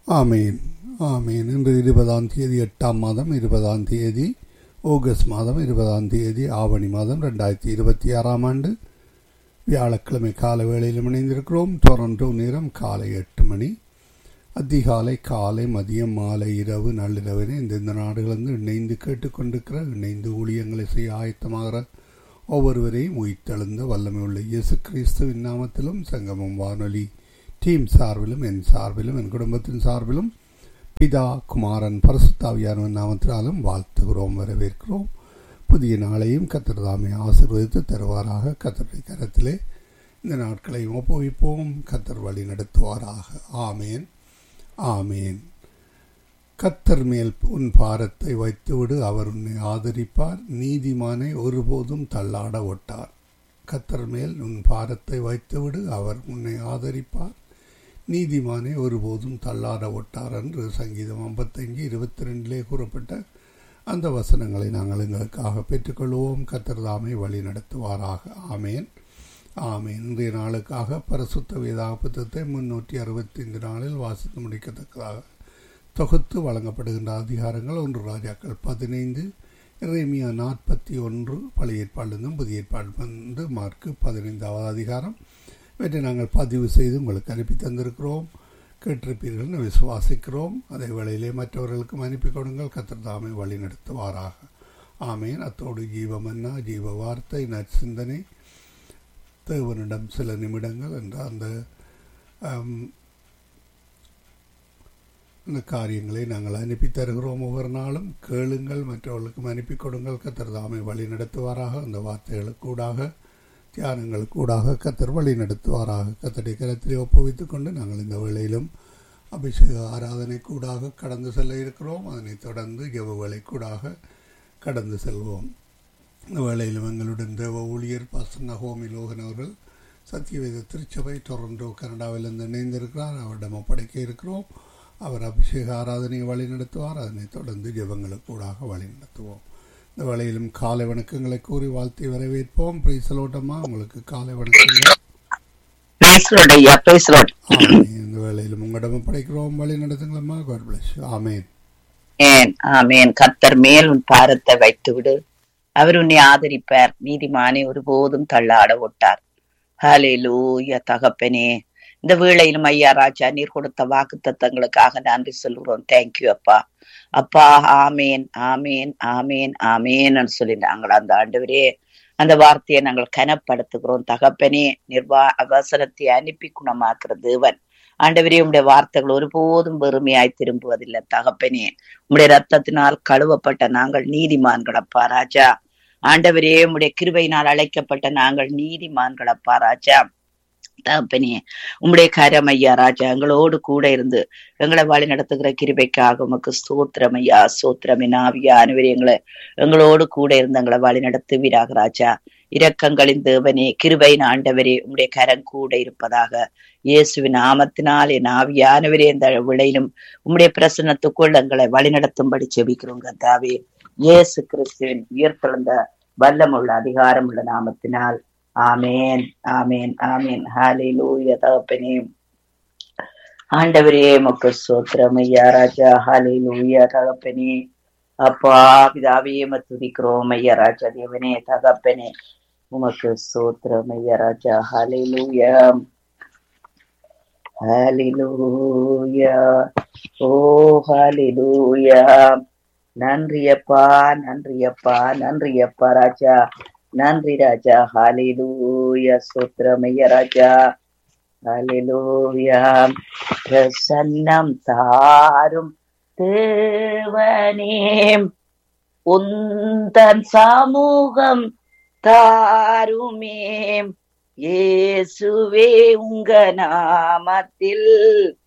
ஆமீன் ஆமீன் இன்று இருபதாம் தேதி எட்டாம் மாதம் இருபதாம் தேதி ஆகஸ்ட் மாதம் இருபதாம் தேதி ஆவணி மாதம் ரெண்டாயிரத்தி இருபத்தி ஆறாம் ஆண்டு வியாழக்கிழமை கால வேளையில் இணைந்திருக்கிறோம் டொரண்டோ நேரம் காலை எட்டு மணி அதிகாலை காலை மதியம் மாலை இரவு நள்ளிரவினை இந்தந்த நாடுகளிலிருந்து இணைந்து கேட்டுக்கொண்டிருக்கிற இணைந்து ஊழியங்களை செய்ய ஆயத்தமாகிற ஒவ்வொருவரையும் உயிர்த்தெழுந்த வல்லமை உள்ள இயேசு கிறிஸ்துவின் நாமத்திலும் சங்கமம் வானொலி டீம் சார்பிலும் என் சார்பிலும் என் குடும்பத்தின் சார்பிலும் பிதா குமாரன் பரசுத்தாவியானவன் நாமத்தினாலும் வாழ்த்துகிறோம் வரவேற்கிறோம் புதிய நாளையும் கத்திரதாமை ஆசிர்வதித்து தருவாராக கத்தருடைய கரத்திலே இந்த நாட்களையும் ஒப்புவிப்போம் கத்தர் வழி நடத்துவாராக ஆமேன் ஆமேன் கத்தர் மேல் உன் பாரத்தை வைத்துவிடு அவர் உன்னை ஆதரிப்பார் நீதிமானை ஒருபோதும் தள்ளாட ஒட்டார் கத்தர் மேல் உன் பாரத்தை வைத்துவிடு அவர் உன்னை ஆதரிப்பார் நீதிமானை ஒருபோதும் தள்ளாட ஒட்டார் என்று சங்கீதம் ஐம்பத்தஞ்சு இருபத்தி ரெண்டிலே கூறப்பட்ட அந்த வசனங்களை நாங்கள் எங்களுக்காக பெற்றுக்கொள்வோம் கத்திரதாமை வழி நடத்துவாராக ஆமேன் ஆமேன் இன்றைய நாளுக்காக பரிசுத்த வேதாக புத்தகத்தை முன்னூற்றி அறுபத்தி ஐந்து நாளில் வாசித்து முடிக்கத்தக்கதாக தொகுத்து வழங்கப்படுகின்ற அதிகாரங்கள் ஒன்று ராஜாக்கள் பதினைந்து இறைமியா நாற்பத்தி ஒன்று பழைய ஏற்பாடுலேருந்தும் புதிய ஏற்பாடு வந்து மார்க்கு பதினைந்தாவது அதிகாரம் இவற்றை நாங்கள் பதிவு செய்து உங்களுக்கு அனுப்பி தந்திருக்கிறோம் கேட்டிருப்பீர்கள் விசுவாசிக்கிறோம் அதே வேளையிலே மற்றவர்களுக்கும் அனுப்பி கொடுங்கள் கத்திரதாமை வழி நடத்துவாராக ஆமேன் அத்தோடு ஜீவமன்னா ஜீவ வார்த்தை நற்சிந்தனை தேவனிடம் சில நிமிடங்கள் என்ற அந்த அந்த காரியங்களை நாங்கள் அனுப்பி தருகிறோம் ஒவ்வொரு நாளும் கேளுங்கள் மற்றவர்களுக்கும் அனுப்பி கொடுங்கள் கத்தர் தாமை வழி நடத்துவாராக அந்த வார்த்தைகளுக்கூடாக தியானங்களுக்கூடாக கத்தர் வழி நடத்துவாராக கத்தடை கரத்திலே ஒப்புவித்துக் கொண்டு நாங்கள் இந்த வேளையிலும் அபிஷேக ஆராதனை கூடாக கடந்து செல்ல இருக்கிறோம் அதனைத் தொடர்ந்து ஜெவ வேலை கூடாக கடந்து செல்வோம் இந்த வேளையிலும் எங்களுடன் தேவ ஊழியர் பாஸ்டர் நகோமி லோகன் அவர்கள் சத்தியவேத திருச்சபை டொரண்டோ கனடாவிலிருந்து இணைந்திருக்கிறார் அவரிடம் ஒப்படைக்க இருக்கிறோம் அவர் அபிஷேக ஆராதனையை வழி நடத்துவார் அதனைத் தொடர்ந்து ஜெபங்களுக்கூடாக வழி நடத்துவோம் இந்த வேளையிலும் காலை வணக்கங்களை கூறி வாழ்த்தி வரவேற்போம் பிரைசலோட்டமா உங்களுக்கு காலை வணக்கங்கள் இந்த வேளையிலும் உங்களிடம் படைக்கிறோம் வழி நடத்துங்களம்மா காட் பிளஸ் ஆமேன் ஏன் ஆமேன் கத்தர் மேல் உன் பாரத்தை வைத்து விடு அவர் உன்னை ஆதரிப்பார் நீதிமானை ஒருபோதும் தள்ளாட விட்டார் ஹலே லூய தகப்பனே இந்த வேளையிலும் ஐயா ராஜா நீர் கொடுத்த வாக்கு தத்தங்களுக்காக நன்றி சொல்கிறோம் தேங்க்யூ அப்பா அப்பா ஆமேன் ஆமேன் ஆமேன் ஆமேன்னு சொல்லி நாங்கள் அந்த ஆண்டவரே அந்த வார்த்தையை நாங்கள் கனப்படுத்துகிறோம் தகப்பனே நிர்வா அவசரத்தை அனுப்பி குணமாக்குற தேவன் ஆண்டவரே உடைய வார்த்தைகள் ஒருபோதும் வெறுமையாய் திரும்புவதில்லை தகப்பனே உடைய ரத்தத்தினால் கழுவப்பட்ட நாங்கள் நீதிமான்களப்பா ராஜா ஆண்டவரே உடைய கிருபையினால் அழைக்கப்பட்ட நாங்கள் நீதிமான்களப்பா ராஜா தகப்பனே உம்முடைய கரம் ஐயா ராஜா எங்களோடு கூட இருந்து எங்களை வழி நடத்துகிற கிருபைக்காக உமக்கு ஸ்தோத்திரம் ஐயா சோத்திரம் ஆவியா அனைவரும் எங்களை எங்களோடு கூட இருந்து எங்களை வழி நடத்துவீராக ராஜா இரக்கங்களின் தேவனே கிருபையின் ஆண்டவரே உம்முடைய கரம் கூட இருப்பதாக இயேசுவின் நாமத்தினால் என் ஆவியானவரே இந்த விளையிலும் உம்முடைய பிரசனத்துக்குள் எங்களை வழிநடத்தும்படி செபிக்கிறோம் கத்தாவே இயேசு கிறிஸ்துவின் உயர்த்தெழுந்த வல்லமுள்ள அதிகாரமுள்ள நாமத்தினால் ஆமேன் ஆமேன் ஆமேன் ஹாலே லூய தகப்பனே ஆண்டவரே மக்கு சோத்திரம் ஐயா ராஜா ஹாலே லூயா தகப்பனே அப்பா பிதாவே துதிக்கிறோம் ஐயா ராஜா தேவனே தகப்பனே உமக்கு சோத்திரம் ஐயா ராஜா ஹாலே லூயா ஹாலிலூயா ஓ ஹாலிலூயா நன்றியப்பா நன்றியப்பா நன்றியப்பா ராஜா நன்றி ராஜா ஹாலிலூயா சோத்திரமைய ராஜா ஹாலிலூயா பிரசன்னம் தாரும் தேவனே உந்தன் சமூகம் தாருமே இயேசுவே உங்க நாமத்தில்